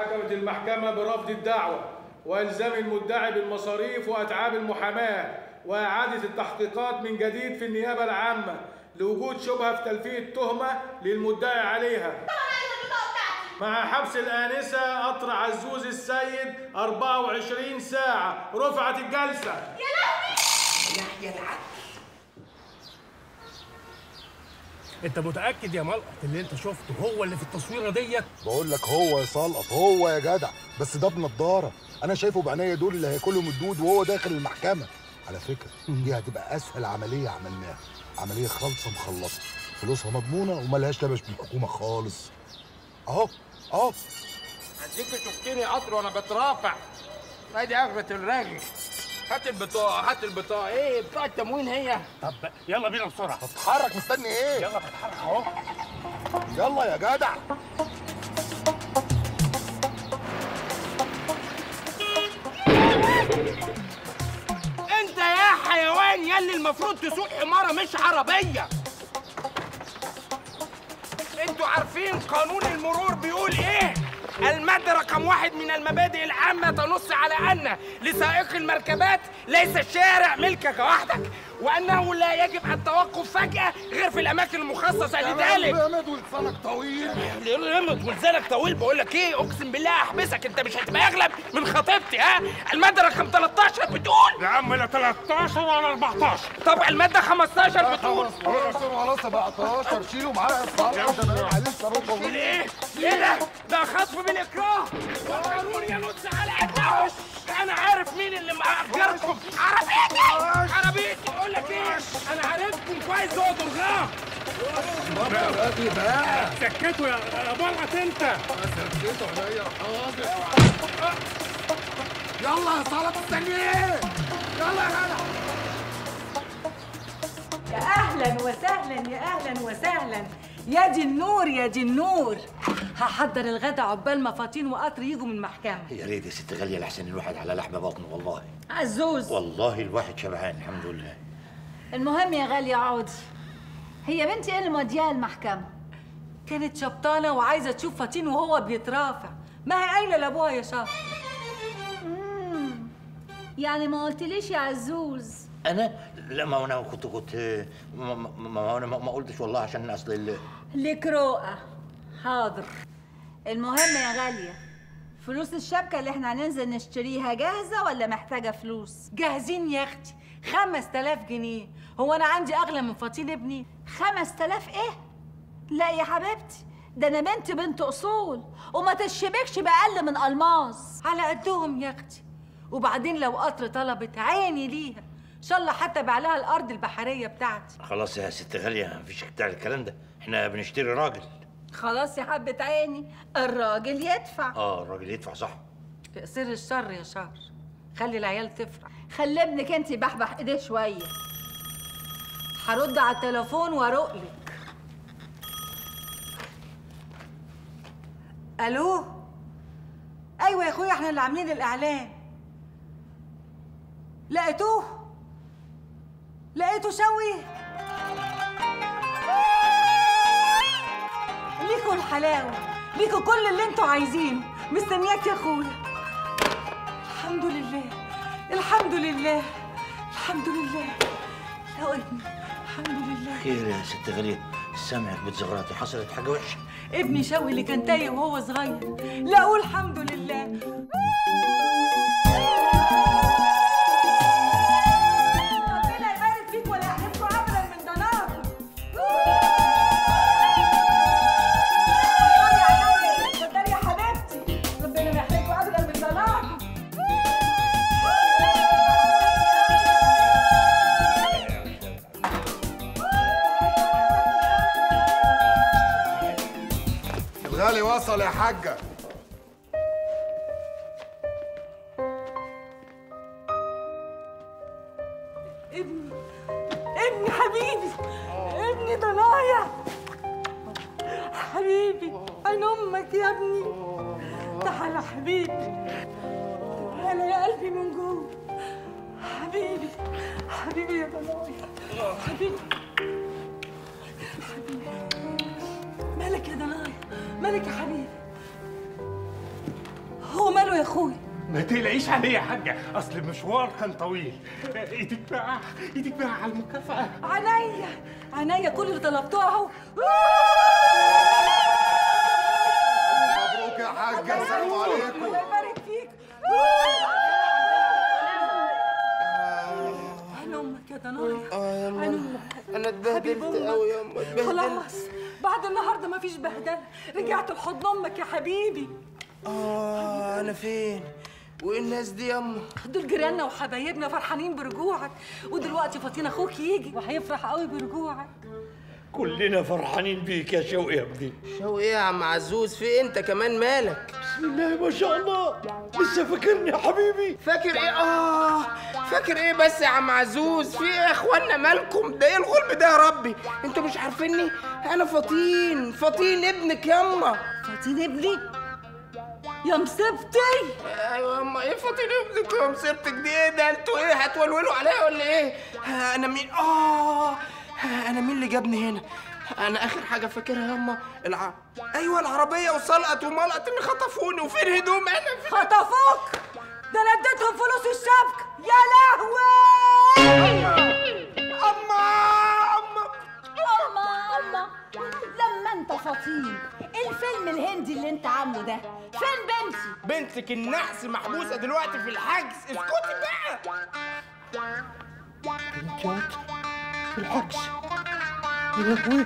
حكمت المحكمة برفض الدعوة وإلزام المدعي بالمصاريف وأتعاب المحاماة وإعادة التحقيقات من جديد في النيابة العامة لوجود شبهة في تلفيق التهمة للمدعي عليها مع حبس الآنسة قطر عزوز السيد 24 ساعة رفعت الجلسة يحيى العدل انت متاكد يا ملقط اللي انت شفته هو اللي في التصويره ديت بقول لك هو يا سلقط هو يا جدع بس ده بنضاره انا شايفه بعينيا دول اللي هياكلهم الدود وهو داخل المحكمه على فكره دي هتبقى اسهل عمليه عملناها عمليه خالصه مخلصه فلوسها مضمونه وملهاش لبش بالحكومه خالص اهو اهو اديك شفتني قطر وانا بترافع ادي اخرة الرغي هات البطاقة هات البطاقة ايه بطاقة التموين هي طب يلا بينا بسرعه اتحرك مستني ايه يلا بتحرك اهو يلا يا جدع انت يا حيوان يلي المفروض تسوق حمارة مش عربية انتوا عارفين قانون المرور بيقول ايه المادة رقم واحد من المبادئ العامة تنص على أن لسائق المركبات ليس الشارع ملكك وحدك وأنه لا يجب التوقف فجأة غير في الأماكن المخصصة لذلك جامد ولسانك طويل رمت ولسانك طويل بقول لك ايه اقسم بالله احبسك انت مش هتبقى اغلب من خطيبتي ها الماده رقم 13 بتقول يا عم لا 13 ولا 14 طب الماده 15 بتقول 15 ولا 17 شيلوا معايا الصراحه ده انا عليه الصاروخ ايه ايه ايه ده ده خطف بالاكراه والقانون ينص على الدعوة انا عارف مين اللي مأجركم عربيتي عربيتي اقول لك ايه انا عارفكم كويس اقعدوا الغام سكته يا يا ملقط انت يلا يا صلاة استني ايه يلا يا جدع يا اهلا وسهلا يا اهلا وسهلا يا دي النور يا دي النور هحضر الغدا عقبال ما فاطين وقطر يجوا من المحكمه يا ريت يا ست غالية لحسن الواحد على لحم بطنه والله عزوز والله الواحد شبعان الحمد لله المهم يا غالية عودي هي بنتي ايه اللي مودياها المحكمة؟ كانت شبطانه وعايزه تشوف فاطين وهو بيترافع ما هي قايله لابوها يا شهر يعني ما قلتليش يا عزوز انا لا ما انا كنت كنت ما, ما, ما انا ما ما قلتش والله عشان اصل ال- ليك رؤى حاضر المهم يا غالية فلوس الشبكة اللي احنا هننزل نشتريها جاهزة ولا محتاجة فلوس؟ جاهزين يا اختي 5000 جنيه هو انا عندي اغلى من فاطين ابني خمس تلاف ايه؟ لا يا حبيبتي ده انا بنت بنت اصول وما تشبكش بأقل من الماس على قدهم يا اختي وبعدين لو قطر طلبت عيني ليها ان شاء الله حتى باع لها الارض البحريه بتاعتي خلاص يا ست غالية مفيش بتاع الكلام ده احنا بنشتري راجل خلاص يا حبة عيني الراجل يدفع اه الراجل يدفع صح سر الشر يا شهر خلي العيال تفرح خلي ابنك انت يبحبح ايديه شوية هرد على التليفون وارق لك الو ايوه يا اخويا احنا اللي عاملين الاعلان لقيتوه لقيته شوي ليكوا الحلاوه ليكوا كل اللي انتوا عايزينه مستنياك يا اخويا الحمد لله الحمد لله الحمد لله يا ابني الحمد لله خير يا ست غالية سامعك بتزغرطي حصلت حاجة وحشة ابني شوي اللي كان تايه وهو صغير لقوه الحمد لله ربنا يبارك فيك ولا يحرمكوا ابدا من ضناك اتفضلي يا حبيبتي ربنا ما يحرمكوا ابدا من ضناك الغالي وصل يا حاجه ابني ابني حبيبي ابني ضنايا حبيبي عين امك يا ابني تعالى حبيبي تعالى يا قلبي من جوه حبيبي حبيبي يا ضنايا حبيبي حبيبي مالك يا ضنايا مالك يا حبيبي اخويا ما تقلقيش عليه يا حاجه اصل المشوار كان طويل ايدك بقى ايدك بقى على المكافاه عينيا عينيا كل اللي طلبتوه اهو مبروك يا حاجه السلام عليكم الله يبارك فيك عين امك يا ضنايا عين امك انا حبيب اتبهدلت أمك. قوي يا امي اتبهدلت خلاص بعد النهارده مفيش بهدله رجعت لحضن امك يا حبيبي اه انا فين والناس دي ياما دول جيراننا وحبايبنا فرحانين برجوعك ودلوقتي فاطين اخوك يجي وهيفرح قوي برجوعك كلنا فرحانين بيك يا شوقي يا ابني شو ايه يا عم عزوز في إيه؟ انت كمان مالك بسم الله ما شاء الله لسه فاكرني يا حبيبي فاكر ايه اه فاكر ايه بس يا عم عزوز في ايه يا اخوانا مالكم ده ايه الغلب ده يا ربي انتوا مش عارفيني انا فطين فطين ابنك ياما فاطين ابني يا مصيبتي ايوه ياما ايه فاطين ابنك يا مصيبتك دي ايه ده انتوا ايه هتولولوا عليا ولا ايه ها، انا مين اه ها، انا مين اللي جابني هنا انا اخر حاجه فاكرها ياما الع... ايوه العربيه وسلقت وملقت اللي خطفوني وفين هدوم انا في خطفوك ده انا اديتهم فلوس الشبكه يا لهوي اما اما اما اما لما انت فطين الفيلم الهندي اللي انت عامله ده فين بنتي بنتك النحس محبوسه دلوقتي في الحجز اسكتي بقى الحجز يا لهوي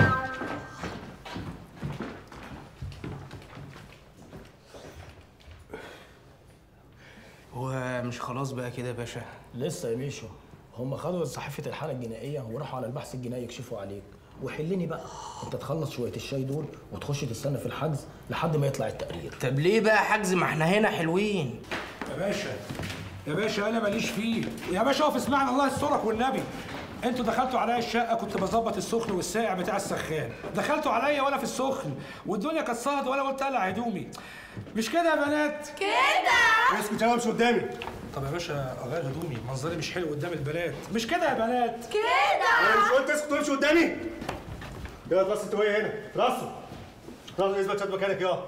هو مش خلاص بقى كده يا باشا لسه يا ميشو هم خدوا صحيفه الحاله الجنائيه وراحوا على البحث الجنائي يكشفوا عليك وحلني بقى انت تخلص شويه الشاي دول وتخش تستنى في الحجز لحد ما يطلع التقرير طب ليه بقى حجز ما احنا هنا حلوين يا باشا يا باشا انا ماليش فيه يا باشا اقف اسمعني الله يسترك والنبي انتوا دخلتوا عليا الشقه كنت بظبط السخن والساقع بتاع السخان دخلتوا عليا وانا في السخن والدنيا كانت صهد وانا قلت اقلع هدومي مش كده يا بنات اسكت يا مش قدامي طب يا باشا اغير هدومي منظري مش حلو قدام البنات مش كده يا بنات انا مش قلت اسكت وامشي قدامي يلا راس انت وهي هنا راسه راس اثبت شد مكانك يا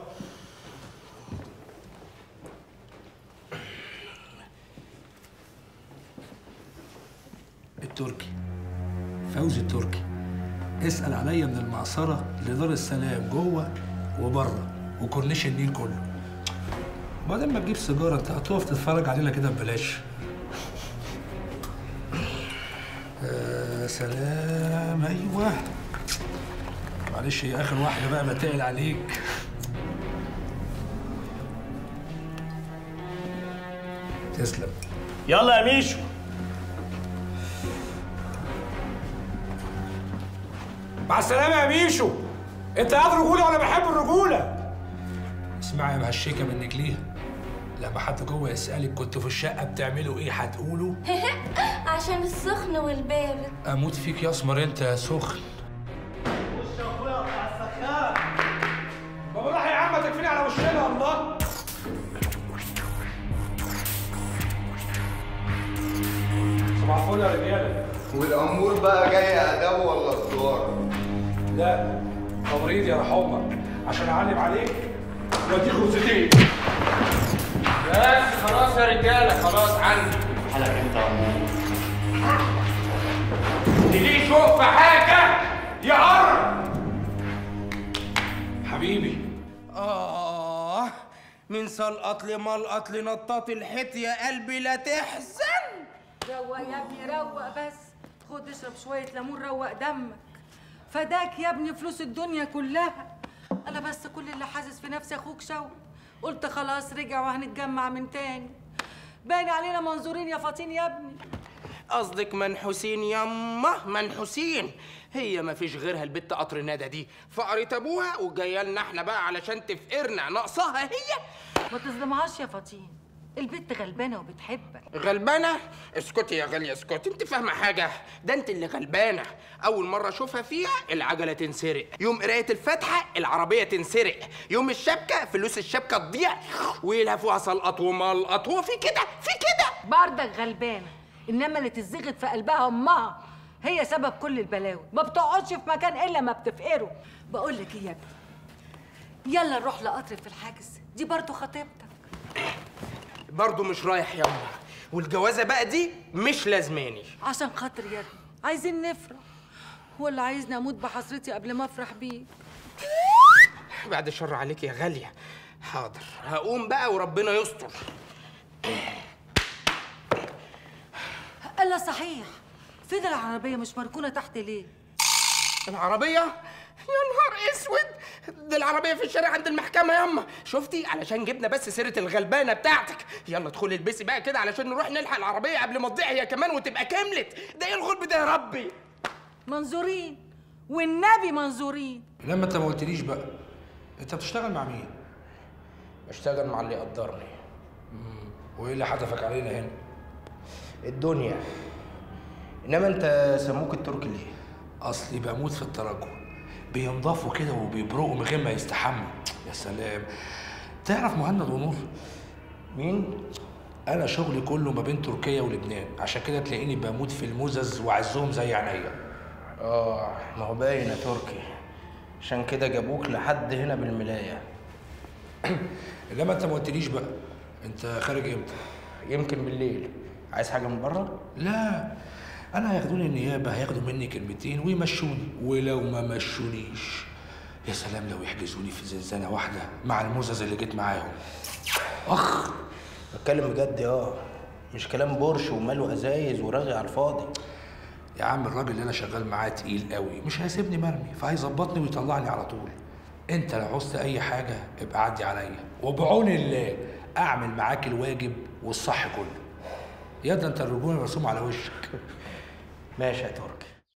التركي فوزي التركي اسأل عليا من المعصرة لدار السلام جوه وبره وكورنيش النيل كله بعدين ما تجيب سيجارة انت هتقف تتفرج علينا كده ببلاش آه سلام ايوه معلش هي اخر واحدة بقى بتقل عليك تسلم يلا يا ميشو مع السلامة يا ميشو انت قاعد رجولة ولا بحب الرجولة اسمعي يا مهشكة من رجليها لما حد جوه يسألك كنتوا في الشقة بتعملوا ايه هتقولوا عشان السخن والبارد اموت فيك يا اسمر انت يا سخن بابا راح يا عم تكفيني على وشنا الله صباح الفل يا رجاله والامور بقى جايه اداب ولا صدار لا تمريض يا رحمة عشان اعلم عليك واديك غرزتين بس خلاص يا رجاله خلاص عندي حلقك انت يا عمو. اللي يشوف في حاجه يقرب حبيبي آه من سلقط لملقط لنطاط الحيط يا قلبي لا تحزن روق يا ابني روق بس خد اشرب شويه ليمون روق دمك فداك يا ابني فلوس الدنيا كلها انا بس كل اللي حاسس في نفسي اخوك شوقي قلت خلاص رجع وهنتجمع من تاني باين علينا منظورين يا فاطين يا ابني قصدك منحوسين يما منحوسين هي ما فيش غيرها البت قطر ندى دي فقرت ابوها وجايه لنا احنا بقى علشان تفقرنا ناقصاها هي ما تظلمهاش يا فاطين البت غلبانه وبتحبك غلبانه اسكتي يا غاليه اسكتي انت فاهمه حاجه ده انت اللي غلبانه اول مره اشوفها فيها العجله تنسرق يوم قرايه الفاتحه العربيه تنسرق يوم الشبكه فلوس الشبكه تضيع ويلهفوها سلقط وملقط هو في كده في كده بردك غلبانه انما اللي تزغت في قلبها امها هي سبب كل البلاوي ما بتقعدش في مكان الا ما بتفقره بقول لك ايه يا ابني يلا نروح لقطر في الحجز دي برضه خطيبتك برضه مش رايح يما والجوازه بقى دي مش لازماني عشان خاطر يا ابني عايزين نفرح هو اللي عايزني اموت بحسرتي قبل ما افرح بيه بعد الشر عليك يا غاليه حاضر هقوم بقى وربنا يستر الا صحيح فين العربيه مش مركونه تحت ليه العربيه يا نهار اسود دي العربيه في الشارع عند المحكمه ياما شفتي علشان جبنا بس سيره الغلبانه بتاعتك يلا ادخلي البسي بقى كده علشان نروح نلحق العربيه قبل ما تضيع هي كمان وتبقى كملت ده ايه الغلب ده يا ربي منظورين والنبي منظورين لما انت ما قلتليش بقى انت بتشتغل مع مين؟ بشتغل مع اللي يقدرني وايه اللي حدفك علينا هنا؟ الدنيا انما انت سموك التركي ليه اصلي بموت في التراجع بينضفوا كده وبيبرقوا من غير ما يستحموا يا سلام تعرف مهند ونور مين انا شغلي كله ما بين تركيا ولبنان عشان كده تلاقيني بموت في المزز واعزهم زي عينيا اه ما هو باين يا تركي عشان كده جابوك لحد هنا بالملايه انما انت ما قلتليش بقى انت خارج امتى يمكن بالليل عايز حاجه من بره لا انا هياخدوني النيابه هياخدوا مني كلمتين ويمشوني ولو ما مشونيش يا سلام لو يحجزوني في زنزانه واحده مع المزز اللي جيت معاهم اخ بتكلم بجد اه مش كلام بورش وماله ازايز ورغي على الفاضي يا عم الراجل اللي انا شغال معاه تقيل قوي مش هيسيبني مرمي فهيظبطني ويطلعني على طول انت لو عوزت اي حاجه ابقى عدي عليا وبعون الله اعمل معاك الواجب والصح كله يا ده انت الرجوله مرسوم على وشك ماشي يا تركي